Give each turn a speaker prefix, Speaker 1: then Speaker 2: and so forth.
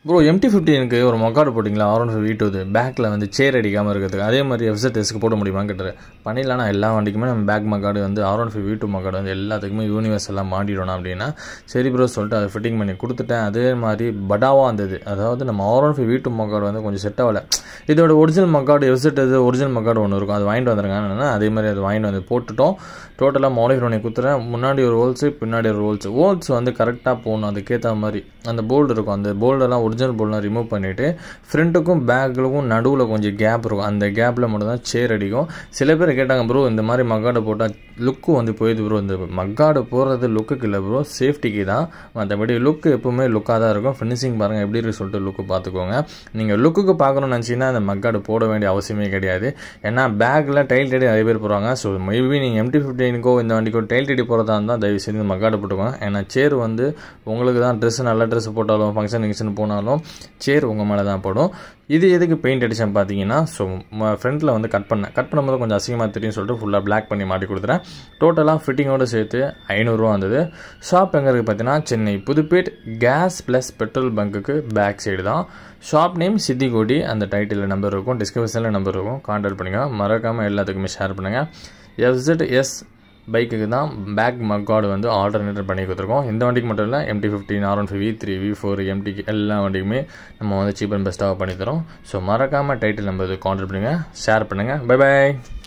Speaker 1: bro empty ஃபிஃப்டினுக்கு ஒரு மொக்காடு போட்டிங்களா R one five வீட்டு இது பேக்கில் வந்து சேர் அடிக்காமல் இருக்கிறதுக்கு அதே மாதிரி எஃப்செட்எஸ்க்கு போட முடியுமான்னு கேட்டார் பண்ணிடலாம் எல்லா வண்டிக்குமே நம்ம பேக் மக்காடு வந்து ஆர் ஒன் ஃபைவ் வீட்டு மக்காடு வந்து எல்லாத்துக்குமே யூனிவர்ஸ் எல்லாம் மாட்டிடணும் அப்படின்னா சரி ப்ரோ சொல்லிட்டு அதை ஃபிட்டிங் பண்ணி கொடுத்துட்டேன் அதே மாதிரி படாவாக இருந்தது அதாவது நம்ம ஆர் ஒன் ஃபைவ் வீட்டு மக்காடு வந்து கொஞ்சம் செட் ஆகலை இதோட ஒரிஜினல் மக்காடு எஃப்செட் இது ஒரிஜினல் மக்காடு ஒன்று இருக்கும் அது வாங்கிட்டு வந்துருங்க அதே மாதிரி அது வாங்கிட்டு வந்து போட்டுட்டோம் டோட்டலாக மாடிஃபை பண்ணி கொடுத்துறேன் முன்னாடி ஒரு ஹோல்ஸு பின்னாடி ஒரு ஹோல்ஸ் ஹோல்ஸ் வந்து கரெக்டாக போகணும் அதுக்கேற்ற மாதிரி அந்த போல்டு இருக்கும் அந்த போல்டெல்லாம் ஒரிஜினல் போல்டெலாம் ரிமூவ் பண்ணிவிட்டு ஃப்ரண்ட்டுக்கும் பேக்குக்கும் நடுவில் கொஞ்சம் கேப் இருக்கும் அந்த கேப்பில் மட்டும் தான் சேர் அடிக்கும் சில பேர் கேட்டாங்க ப்ரோ இந்த மாதிரி மக்காடு போட்டால் லுக்கு வந்து போயிடுது ப்ரோ இந்த மக்காடு போடுறது லுக்குக்கு இல்லை ப்ரோ சேஃப்டிக்கு தான் மற்றபடி லுக்கு எப்பவுமே லுக்காக தான் இருக்கும் ஃபினிஷிங் பாருங்கள் எப்படி இருக்கு சொல்லிட்டு லுக்கு பார்த்துக்கோங்க நீங்கள் லுக்குக்கு பார்க்கணும்னு நினச்சிங்கன்னா அந்த மக்காடு போட வேண்டிய அவசியமே கிடையாது ஏன்னா பேக்கில் டைல் டெடி நிறைய பேர் போகிறாங்க ஸோ மேபி நீங்கள் எம்டி ஃபிஃப்டீனுக்கோ இந்த வண்டிக்கோ டைல் டெடி போகிறதா இருந்தால் தயவு செய்து மக்காடு போட்டுக்கோங்க ஏன்னா சேர் வந்து உங்களுக்கு தான் ட்ரெஸ் நல்ல ட்ரெஸ் போட்டாலும் ஃபங்க்ஷன் கிங்ஷன் போனாலும் சேர் உங்கள் மேலே தான் படும் இது எதுக்கு பெயிண்ட் அடிச்சேன் பார்த்தீங்கன்னா ஸோ ஃப்ரண்ட்டில் வந்து கட் பண்ணேன் கட் பண்ணும்போது கொஞ்சம் அசிங்கமாக தெரியும் சொல்லிட்டு ஃபுல்லாக பிளாக் பண்ணி மாட்டி கொடுத்துறேன் டோட்டலாக ஃபிட்டிங்கோடு சேர்த்து ஐநூறுரூவா வந்தது ஷாப் எங்கே இருக்குது பார்த்தீங்கன்னா Chennai Pudupet gas plus petrol பங்க்குக்கு பேக் சைடு தான் ஷாப் நேம் சித்திகோடி அந்த டைட்டில் நம்பர் இருக்கும் டிஸ்கிரிப்ஷனில் நம்பர் இருக்கும் கான்டாக்ட் பண்ணுங்கள் மறக்காமல் எல்லாத்துக்குமே ஷேர் பண்ணுங்கள் எஃப்செட் எஸ் பைக்குக்கு தான் பேக் மக்கார்டு வந்து ஆல்டர்னேட்டர் பண்ணி கொடுத்துருக்கோம் இந்த வண்டிக்கு மட்டும் இல்லை MT fifteen R one five V three V four எம்டிக்கு எல்லா வண்டிக்குமே நம்ம வந்து சீப் அண்ட் பெஸ்ட்டாக பண்ணி தரோம் ஸோ மறக்காமல் டைட்டில் நம்பர் கான்டாக்ட் பண்ணுங்கள் ஷேர் பண்ணுங்கள் பை பாய்